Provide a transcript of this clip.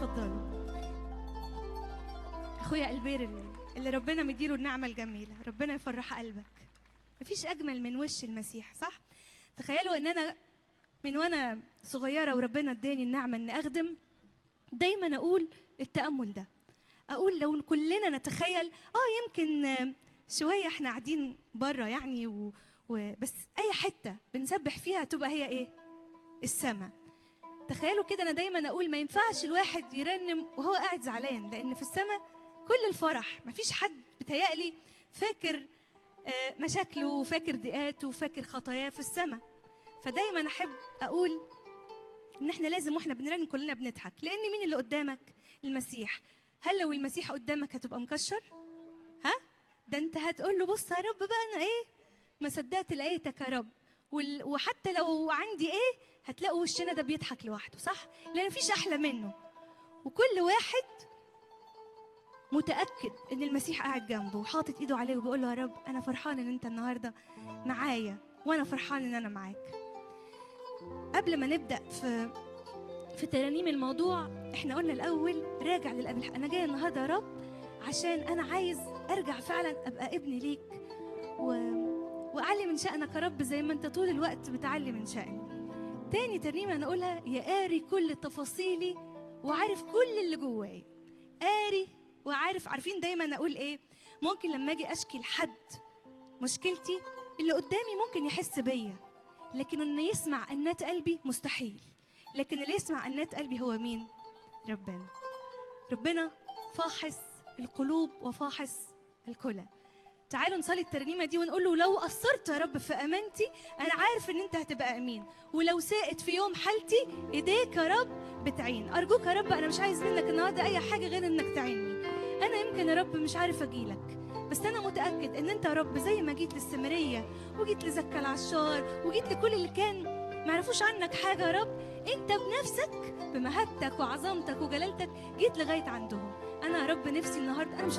اتفضلوا اخويا البير اللي- اللي ربنا مديله النعمه الجميله ربنا يفرح قلبك مفيش اجمل من وش المسيح صح تخيلوا ان انا من وانا صغيره وربنا اداني النعمه ان اخدم دايما اقول التامل ده اقول لو كلنا نتخيل اه يمكن آه، شويه احنا قاعدين بره يعني و... و... بس اي حته بنسبح فيها تبقى هي ايه السماء تخيلوا كده انا دايما اقول ما ينفعش الواحد يرنم وهو قاعد زعلان لان في السماء كل الفرح مفيش حد بتهيألي فاكر آه، مشاكله وفاكر ضيقاته وفاكر خطاياه في السماء فدايما احب اقول ان احنا لازم واحنا بنرنم كلنا بنضحك لان مين اللي قدامك المسيح هل لو المسيح قدامك هتبقى مكشر ها ده انت هتقول له بص يا رب بقى انا ايه ما صدقت لقيتك يا رب وال- وحتى لو عندي ايه هتلاقوا وشنا ده بيضحك لوحده صح لان مفيش احلى منه وكل واحد متاكد ان المسيح قاعد جنبه وحاطط ايده عليه وبيقول له يا رب انا فرحان ان انت النهارده معايا وانا فرحان ان انا معاك قبل ما نبدا في في ترانيم الموضوع احنا قلنا الاول راجع للاب الحق انا جايه النهارده يا رب عشان انا عايز ارجع فعلا ابقى ابن ليك و... واعلي من شانك يا رب زي ما انت طول الوقت بتعلي من شاني تاني ترنيمه انا اقولها يا قاري كل تفاصيلي وعارف كل اللي جوايا قاري وعارف عارفين دايما اقول ايه ممكن لما اجي اشكي لحد مشكلتي اللي قدامي ممكن يحس بيا لكن انه يسمع انات قلبي مستحيل لكن اللي يسمع انات قلبي هو مين ربنا ربنا فاحص القلوب وفاحص الكلى تعالوا نصلي الترنيمه دي ونقول له لو قصرت يا رب في امانتي انا عارف ان انت هتبقى امين ولو ساءت في يوم حالتي ايديك يا رب بتعين ارجوك يا رب انا مش عايز منك النهارده اي حاجه غير انك تعيني انا يمكن يا رب مش عارف اجيلك بس انا متاكد ان انت يا رب زي ما جيت للسامريه وجيت لزكا العشار وجيت لكل اللي كان ما يعرفوش عنك حاجه يا رب انت بنفسك بمهابتك وعظمتك وجلالتك جيت لغايه عندهم انا يا رب نفسي النهارده انا مش